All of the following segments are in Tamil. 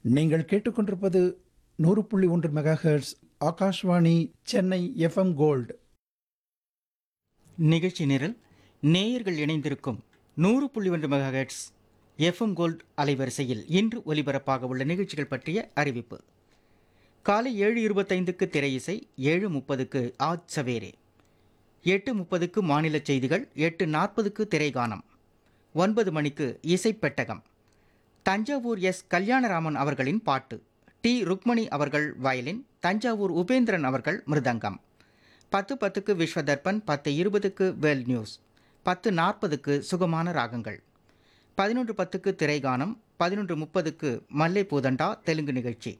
நீங்கள் கேட்டுக்கொண்டிருப்பது நூறு புள்ளி ஒன்று megahertz Akashvani Chennai FM gold நிகழ்ச்சி நிரல் நேயர்கள் இணைந்திருக்கும் நூறு புள்ளி ஒன்று மெகாஹெட்ஸ் எஃப்எம் கோல்ட் அலைவரிசையில் இன்று ஒலிபரப்பாக உள்ள நிகழ்ச்சிகள் பற்றிய அறிவிப்பு காலை ஏழு இருபத்தைந்துக்கு திரையிசை ஏழு முப்பதுக்கு ஆஜ் சவேரே எட்டு முப்பதுக்கு மாநில செய்திகள் எட்டு நாற்பதுக்கு திரைகானம் ஒன்பது மணிக்கு இசைப்பெட்டகம் தஞ்சாவூர் எஸ் கல்யாணராமன் அவர்களின் பாட்டு டி ருக்மணி அவர்கள் வயலின் தஞ்சாவூர் உபேந்திரன் அவர்கள் மிருதங்கம் பத்து பத்துக்கு விஸ்வதர்பன் பத்து இருபதுக்கு வேல் நியூஸ் பத்து நாற்பதுக்கு சுகமான ராகங்கள் பதினொன்று பத்துக்கு திரைகானம் பதினொன்று முப்பதுக்கு மல்லை பூதண்டா தெலுங்கு நிகழ்ச்சி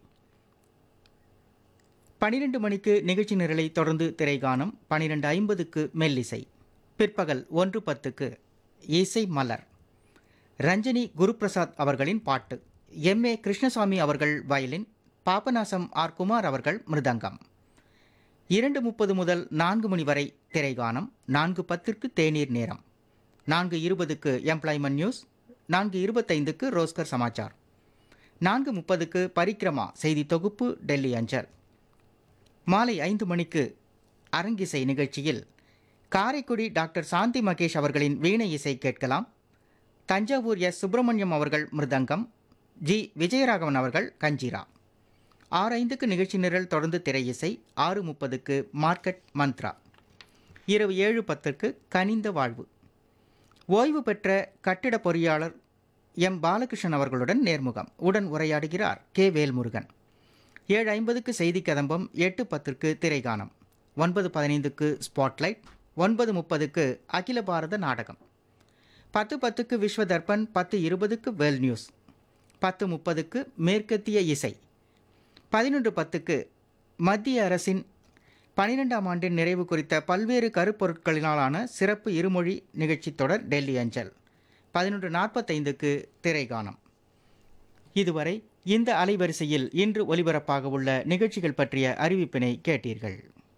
பனிரெண்டு மணிக்கு நிகழ்ச்சி நிரலை தொடர்ந்து திரைகானம் பனிரெண்டு ஐம்பதுக்கு மெல்லிசை பிற்பகல் ஒன்று பத்துக்கு இசை மலர் ரஞ்சனி குருபிரசாத் அவர்களின் பாட்டு எம் ஏ கிருஷ்ணசாமி அவர்கள் வயலின் பாபநாசம் ஆர் குமார் அவர்கள் மிருதங்கம் இரண்டு முப்பது முதல் நான்கு மணி வரை திரைகானம் நான்கு பத்திற்கு தேநீர் நேரம் நான்கு இருபதுக்கு எம்ப்ளாய்மெண்ட் நியூஸ் நான்கு இருபத்தைந்துக்கு ரோஸ்கர் சமாச்சார் நான்கு முப்பதுக்கு பரிக்ரமா செய்தி தொகுப்பு டெல்லி அஞ்சல் மாலை ஐந்து மணிக்கு அரங்கிசை நிகழ்ச்சியில் காரைக்குடி டாக்டர் சாந்தி மகேஷ் அவர்களின் வீணை இசை கேட்கலாம் தஞ்சாவூர் எஸ் சுப்பிரமணியம் அவர்கள் மிருதங்கம் ஜி விஜயராகவன் அவர்கள் கஞ்சிரா ஆறு ஐந்துக்கு நிகழ்ச்சி நிரல் தொடர்ந்து திரை இசை ஆறு முப்பதுக்கு மார்க்கெட் மந்த்ரா இரவு ஏழு பத்துக்கு கனிந்த வாழ்வு ஓய்வு பெற்ற கட்டிட பொறியாளர் எம் பாலகிருஷ்ணன் அவர்களுடன் நேர்முகம் உடன் உரையாடுகிறார் கே வேல்முருகன் ஏழு ஐம்பதுக்கு செய்தி கதம்பம் எட்டு பத்திற்கு திரைகானம் ஒன்பது பதினைந்துக்கு ஸ்பாட்லைட் ஒன்பது முப்பதுக்கு அகில பாரத நாடகம் பத்து பத்துக்கு விஸ்வ தர்பன் பத்து இருபதுக்கு வேல் நியூஸ் பத்து முப்பதுக்கு மேற்கத்திய இசை பதினொன்று பத்துக்கு மத்திய அரசின் பனிரெண்டாம் ஆண்டின் நிறைவு குறித்த பல்வேறு கருப்பொருட்களினாலான சிறப்பு இருமொழி நிகழ்ச்சி தொடர் டெல்லி அஞ்சல் பதினொன்று நாற்பத்தைந்துக்கு திரைகானம் இதுவரை இந்த அலைவரிசையில் இன்று ஒலிபரப்பாக உள்ள நிகழ்ச்சிகள் பற்றிய அறிவிப்பினை கேட்டீர்கள்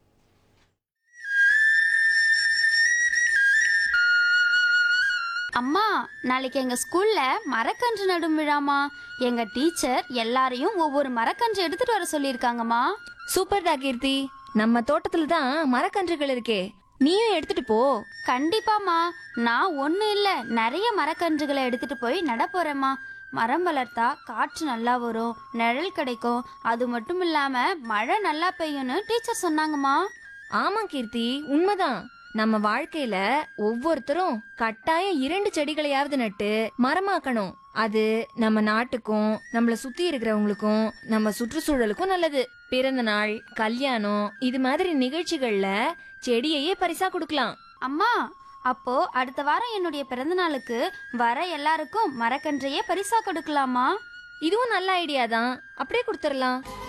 அம்மா நாளைக்கு எங்க ஸ்கூல்ல மரக்கன்று நடும் விழாமா எங்க டீச்சர் எல்லாரையும் ஒவ்வொரு மரக்கன்று எடுத்துட்டு வர சொல்லியிருக்காங்கம்மா சூப்பர்டா கீர்த்தி நம்ம தோட்டத்துல தான் மரக்கன்றுகள் இருக்கே நீயும் எடுத்துட்டு போ கண்டிப்பாம்மா நான் ஒண்ணு இல்ல நிறைய மரக்கன்றுகளை எடுத்துட்டு போய் நட போறேம்மா மரம் வளர்த்தா காற்று நல்லா வரும் நிழல் கிடைக்கும் அது மட்டும் இல்லாம மழை நல்லா பெய்யும்னு டீச்சர் சொன்னாங்கம்மா ஆமா கீர்த்தி உண்மைதான் நம்ம வாழ்க்கையில ஒவ்வொருத்தரும் கட்டாயம் இரண்டு செடிகளையாவது நட்டு மரமாக்கணும் அது நம்ம நாட்டுக்கும் நம்மள சுத்தி இருக்கிறவங்களுக்கும் நம்ம சுற்றுச்சூழலுக்கும் நல்லது பிறந்த நாள் கல்யாணம் இது மாதிரி நிகழ்ச்சிகள்ல செடியையே பரிசா கொடுக்கலாம் அம்மா அப்போ அடுத்த வாரம் என்னுடைய பிறந்த நாளுக்கு வர எல்லாருக்கும் மரக்கன்றையே பரிசா கொடுக்கலாமா இதுவும் நல்ல ஐடியா தான் அப்படியே கொடுத்துடலாம்